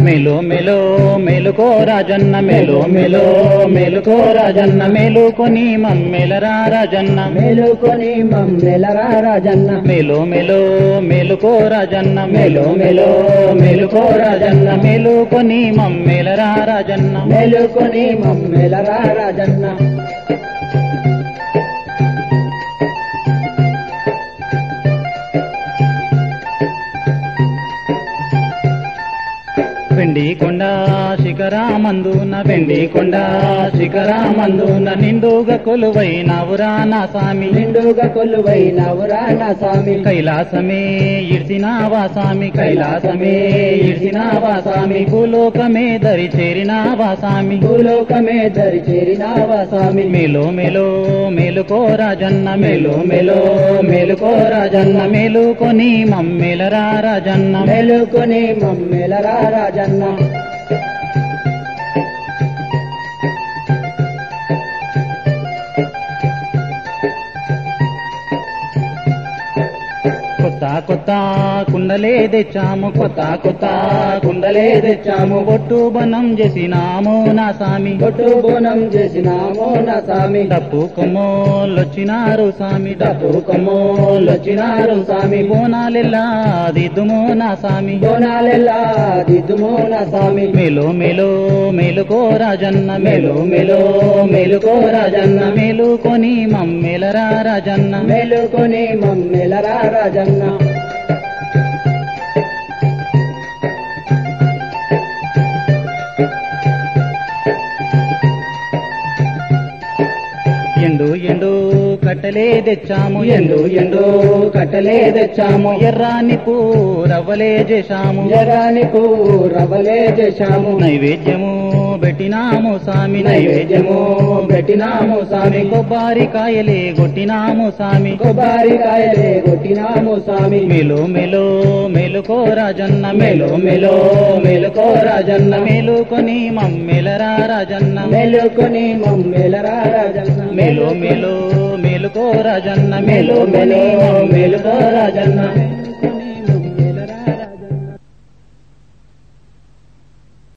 మేలు మేలో మేలుకో రాజన్న మేలు మేలో మేలుకో రాజన్న మేలుకొని మమ్మెలరా రాజన్న మేలుకొని మమ్మెలరా రాజన్న మేలో మేలో మేలుకో రాజన్న మేలో మేలో మేలుకో రాజన్న మేలుకొని మమ్మెలరా రాజన్న మేలుకొని మమ్మెలరా రాజన్న వెండి కొండ శిఖరామందున వెండి కొండ శిఖరామందున నిండుగా కొలువైనవురా నా స్వామి నిండుగా కొలువైనవురా నా స్వామి కైలాసమే ఇడ్చినావా స్వామి కైలాసమే ఇడ్చినావా స్వామి భూలోకమే దరి చేరినావా స్వామి భూలోకమే దరి చేరినావా స్వామి మేలో మేలో మేలుకో రాజన్న మేలో మేలో మేలుకో రాజన్న మేలుకొని మమ్మేలరా రాజన్న మేలుకొని మమ్మెలరా రాజన్న కొత్త కొత్త కుండలే తెచ్చాము కొత్త కొత్త కుండలే తెచ్చాము బొట్టు బనం చేసినాము నా స్వామి కొట్టు బోనం చేసినామో నా స్వామి డప్పు కొమ్మోళ్ళొచ్చినారు స్వామి డప్పు డప్పు కొమ్మోళ్ళొచ్చినారు స్వామి బోనాలెల్లా దిద్దుమో నా స్వామి బోనాలెల్లా దిద్దుమో నా స్వామి మేలో మేలో మేలుకో రాజన్న మేలో మేలో మేలుకో రాజన్న మేలుకొని మమ్మేలరా రాజన్న మేలుకొని మమ్మెలరా రాజన్న ఎండు ఎండు కట్టలే తెచ్చాము ఎండు ఎండు కట్టలే తెచ్చాము ఎర్రాని రవ్వలే చేశాము జరాని రవలే చేశాము నైవేద్యము పెట్టినాము స్వామి నైవేద్యము పెట్టినాము స్వామి కొబ్బరికాయలే కొట్టినాము స్వామి కొబ్బరికాయలే కొట్టినాము స్వామి మేలో మేలో మేలుకో రాజన్న మేలో మేలో మేలుకో రాజన్న మేలుకొని మమ్మెలరా రాజన్న మేలుకొని మమ్మెలరా రాజన్న మేలో మేలో మేలుకో రాజన్న మేలో మేలో మేలుకో రాజన్న